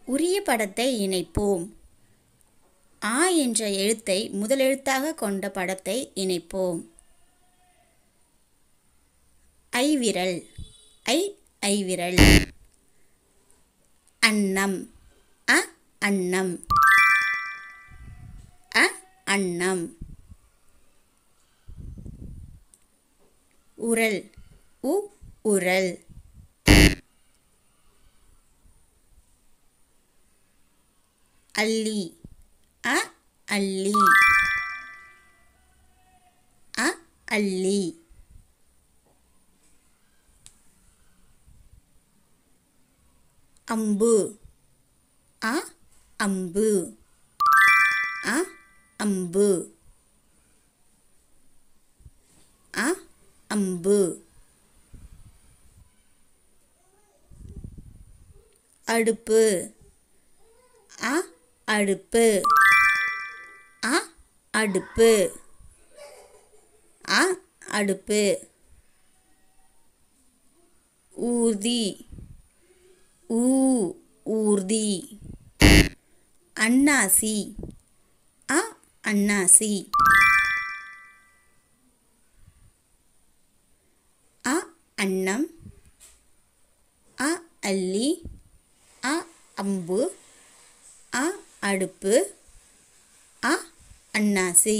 உரிய படத்தை இணைப்போம் ஆ என்ற எழுத்தை முதலெழுத்தாக கொண்ட படத்தை இணைப்போம் ஐவிரல் ஐ ஐவிரல் அன்னம் அ அன்னம் அ அன்னம் உரல் உ உரல் அள்ளி அ அள்ளி அ அள்ளி அம்பு அ அம்பு அ அம்பு அ அம்பு அடுப்பு அ அடுப்பு அ அடுப்பு அ அடுப்பு ஊர்தி ஊ ஊர்தி அன்னாசி அ அன்னாசி அ அன்னம் அ அள்ளி அ அம்பு அ அடுப்பு அ அன்னாசி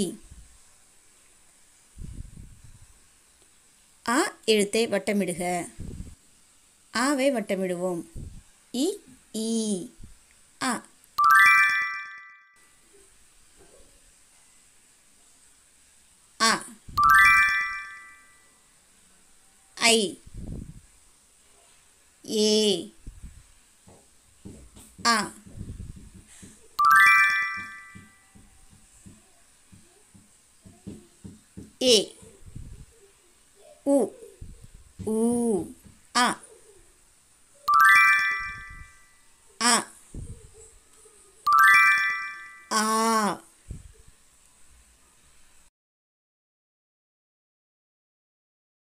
ஆ எழுத்தை வட்டமிடுக ஆவை வட்டமிடுவோம் இ ஈ அ அ ஐ ஏ அ ஏ உ ஊ அ